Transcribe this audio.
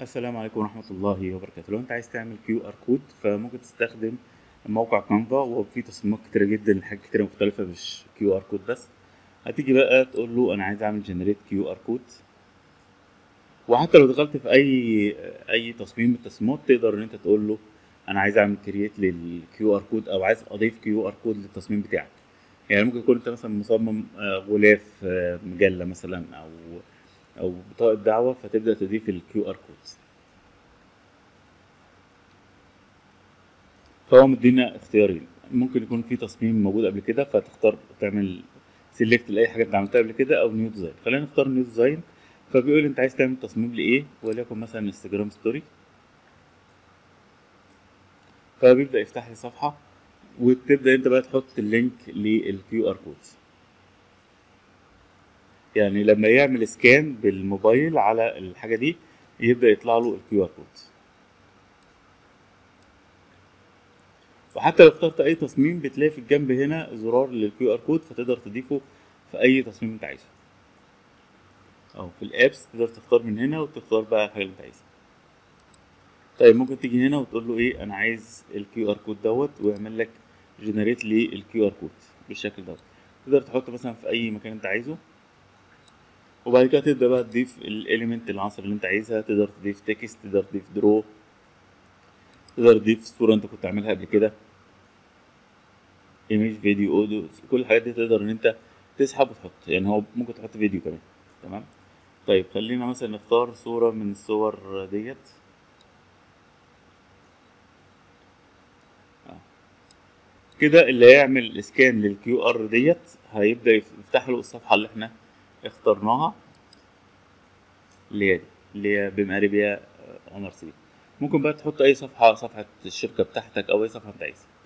السلام عليكم ورحمة الله وبركاته لو انت عايز تعمل كيو ار كود فممكن تستخدم موقع كانفا وفي تصميمات كتيرة جدا لحاجات كتيرة مختلفة مش كيو ار كود بس هتيجي بقى تقول له انا عايز اعمل جنريت كيو ار كود وحتى لو دخلت في اي اي تصميم من التصميمات تقدر ان انت تقول له انا عايز اعمل كرييت للكيو ار كود او عايز اضيف كيو ار كود للتصميم بتاعك يعني ممكن يكون انت مثلا مصمم آه، غلاف آه، مجلة مثلا او او بطاقة دعوة فتبدأ تضيف الكيو ار كود فهو مدينا اختيارين ممكن يكون في تصميم موجود قبل كده فتختار تعمل سيلكت لاي حاجه انت عملتها قبل كده او نيو ديزاين خلينا نختار نيو ديزاين فبيقول انت عايز تعمل تصميم لايه وليكن مثلا انستجرام ستوري فبيبدا يفتح لي صفحه وتبدا انت بقى تحط اللينك للكيو ار كود يعني لما يعمل سكان بالموبايل على الحاجه دي يبدا يطلع له الكيو ار كود وحتى لو اخترت اي تصميم بتلاقي في الجنب هنا زرار للكيو ار كود فتقدر تضيفه في اي تصميم انت عايزه او في الابس تقدر تختار من هنا وتختار بقى الحاجه اللي انت عايزها طيب ممكن تيجي هنا وتقول له ايه انا عايز الكيو ار كود دوت ويعمل لك جنريت لي الكيو ار كود بالشكل دوت تقدر تحطه مثلا في اي مكان انت عايزه وبعد كده تبدا بقى تضيف الاليمنت العناصر اللي انت عايزها تقدر تضيف تكست تقدر تضيف درو تقدر تضيف صورة انت كنت عاملها قبل كده ايميج فيديو اوديو كل الحاجات دي تقدر ان انت تسحب وتحط يعني هو ممكن تحط فيديو كمان تمام طيب خلينا مثلا نختار صورة من الصور ديت آه. كده اللي هيعمل اسكان للكيو ار ديت هيبدأ يفتح له الصفحة اللي احنا اخترناها اللي هي دي اللي هي بمقاربية اونر 3 ممكن بقى تحط اي صفحة صفحة الشركة بتاعتك او اي صفحة انت عايزها